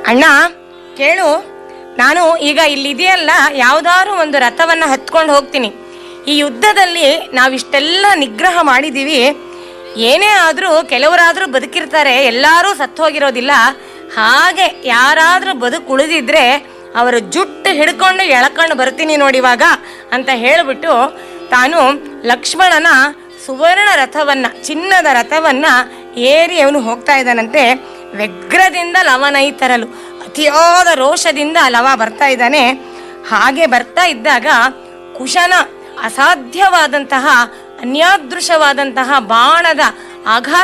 ಅಣ್ಣ ಕೇಳು ನಾನು ಈಗ ಇಲ್ಲಿದೆಯಲ್ಲ ಯಾವ್ದಾದ್ರು ಒಂದು ರಥವನ್ನ ಹತ್ಕೊಂಡು ಹೋಗ್ತೀನಿ ಈ ಯುದ್ಧದಲ್ಲಿ ನಾವಿಷ್ಟೆಲ್ಲ ನಿಗ್ರಹ ಮಾಡಿದೀವಿ ಏನೇ ಆದ್ರೂ ಕೆಲವರಾದ್ರೂ ಬದುಕಿರ್ತಾರೆ ಎಲ್ಲರೂ ಸತ್ತು ಹೋಗಿರೋದಿಲ್ಲ ಹಾಗೆ ಯಾರಾದ್ರೂ ಬದುಕು ಉಳಿದಿದ್ರೆ ಅವರ ಜುಟ್ಟು ಹಿಡ್ಕೊಂಡು ಎಳ್ಕೊಂಡು ಬರ್ತೀನಿ ನೋಡಿವಾಗ ಅಂತ ಹೇಳಿಬಿಟ್ಟು ತಾನು ಲಕ್ಷ್ಮಣನ ಸುವರ್ಣ ರಥವನ್ನ ಚಿನ್ನದ ರಥವನ್ನ ಏರಿ ಅವನು ಹೋಗ್ತಾ ಇದ್ದಾನಂತೆ ವ್ಯಗ್ರದಿಂದ ಲವನೈ ತರಲು ಅತಿಯಾದ ರೋಷದಿಂದ ಲವ ಬರ್ತಾ ಇದ್ದಾನೆ ಹಾಗೆ ಬರ್ತಾ ಇದ್ದಾಗ ಕುಶನ ಅಸಾಧ್ಯವಾದಂತಹ ಅನ್ಯಾದೃಶವಾದಂತಹ ಬಾಣದ ಆಘಾತ